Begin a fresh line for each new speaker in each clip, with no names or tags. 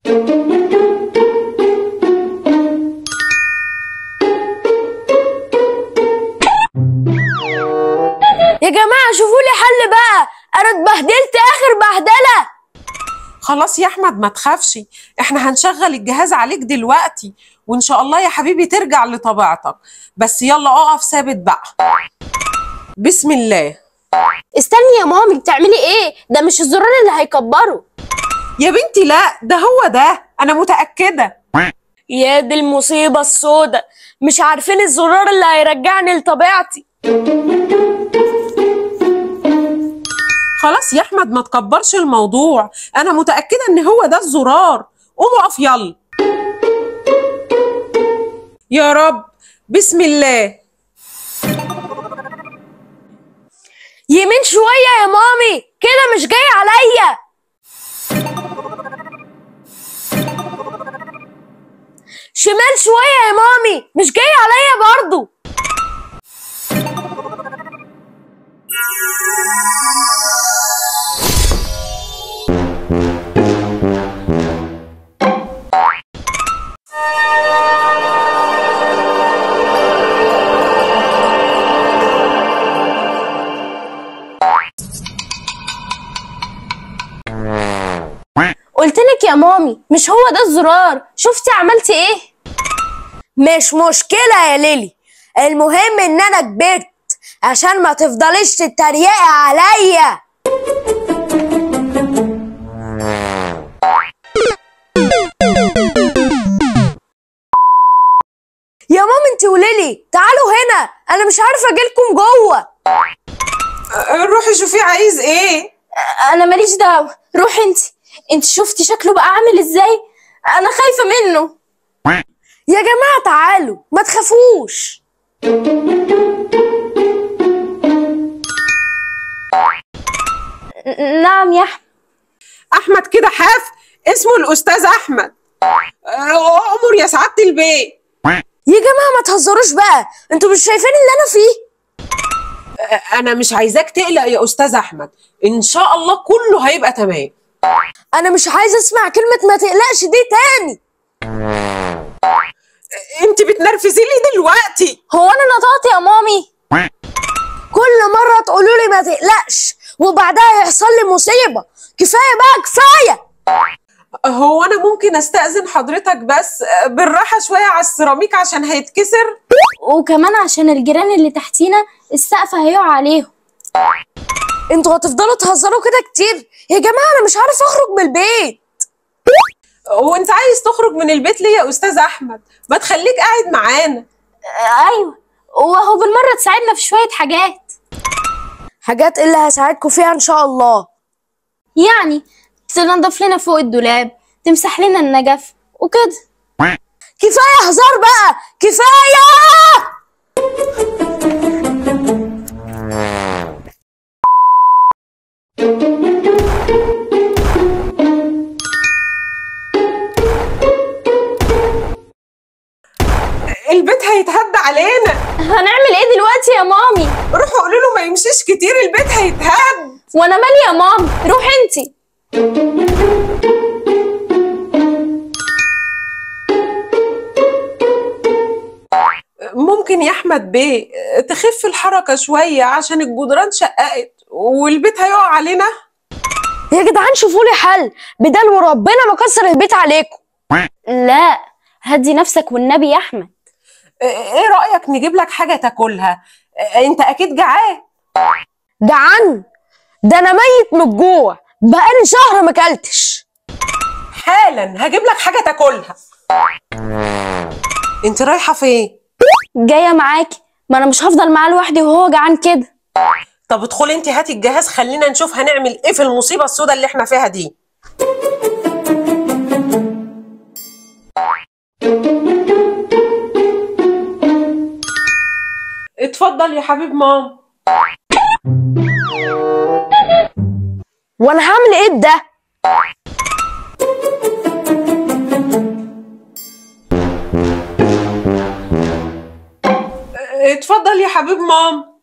يا جماعة شوفوا لي حل بقى انا اتبهدلت اخر بهدلة
خلاص يا احمد ما تخافش احنا هنشغل الجهاز عليك دلوقتي وان شاء الله يا حبيبي ترجع لطبيعتك بس يلا اقف ثابت بقى بسم الله
استني يا مامي بتعملي ايه ده مش الزرار اللي هيكبره
يا بنتي لا ده هو ده انا متأكدة
يا دي المصيبة السوداء مش عارفين الزرار اللي هيرجعني لطبيعتي
خلاص يا احمد ما تكبرش الموضوع انا متأكدة ان هو ده الزرار قوم اقف يلا يا رب بسم الله
يمين شوية يا مامي كده مش جاي عليا شمال شوية يا مامي مش جاي عليا برضو قلتلك يا مامي مش هو ده الزرار شفتي عملتي ايه مش مشكلة يا ليلي المهم ان انا كبرت عشان ما تفضليش تتريقي عليا يا ماما انت وليلي تعالوا هنا انا مش عارفه اجيلكم جوه
أه، روحي شوفي عايز ايه
انا ماليش دعوه روحي انت انت شفتي شكله بقى عامل ازاي انا خايفه منه يا جماعه تعالوا ما تخافوش نعم يا احمد
احمد كده حاف اسمه الاستاذ احمد أه، امر يا سعاده البيت
يا جماعه ما تهزروش بقى انتوا مش شايفين اللي انا فيه
أه، انا مش عايزاك تقلق يا استاذ احمد ان شاء الله كله هيبقى تمام
انا مش عايزه اسمع كلمه ما تقلقش دي تاني
انت بتنرفزي لي دلوقتي
هو انا نطقت يا مامي كل مره تقولوا لي ما تقلقش وبعدها يحصل لي مصيبه كفايه بقى كفايه
هو انا ممكن استاذن حضرتك بس أه، بالراحه شويه على السيراميك عشان هيتكسر
وكمان عشان الجيران اللي تحتينا السقف هيقع عليهم
انتوا هتفضلوا تهزروا كده كتير يا جماعه انا مش عارف اخرج من البيت
وانت عايز تخرج من البيت ليه يا استاذ احمد ما تخليك قاعد معانا
آه، ايوه وهو بالمره تساعدنا في شويه حاجات
حاجات اللي هساعدكم فيها ان شاء الله
يعني تنضف لنا فوق الدولاب تمسح لنا النجف وكده
كفايه هزار بقى كفايه
البيت هيتهد علينا
هنعمل ايه دلوقتي يا مامي
روحوا قولوا له ما يمشيش كتير البيت هيتهد
وانا مالي يا مامي روحي انتي
ممكن يا احمد بيه تخف الحركه شويه عشان الجدران شققت والبيت هيقع علينا
يا جدعان شوفوا لي حل بدل وربنا ما كسر البيت عليكم
لا هدي نفسك والنبي يا احمد
ايه رايك نجيب لك حاجه تاكلها انت اكيد جعان
جعان ده انا ميت من الجوع بقالي شهر ما اكلتش
حالا هجيب لك حاجه تاكلها انت رايحه فين
جايه معاكي ما انا مش هفضل معاه لوحدي وهو جعان كده
طب ادخلي انت هاتي الجهاز خلينا نشوف هنعمل ايه في المصيبه السوداء اللي احنا فيها دي اتفضل يا حبيب مام
وانا هعمل ايه بده
اتفضل يا حبيب مام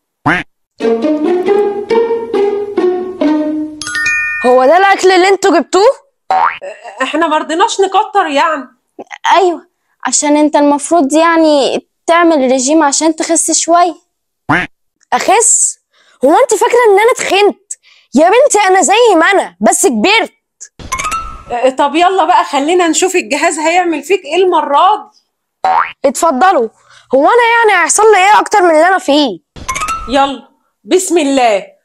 هو ده الاكل اللي انتوا جبتوه
احنا مرضناش نكتر يعني
ايوه عشان انت المفروض يعني تعمل رجيم عشان تخس شويه
اخس هو انت فاكره ان انا اتخنت يا بنتي انا زي ما انا بس كبرت
اه، طب يلا بقى خلينا نشوف الجهاز هيعمل فيك ايه المرة دي
اتفضلوا هو انا يعني هيحصل لي ايه اكتر من اللي انا فيه
يلا بسم الله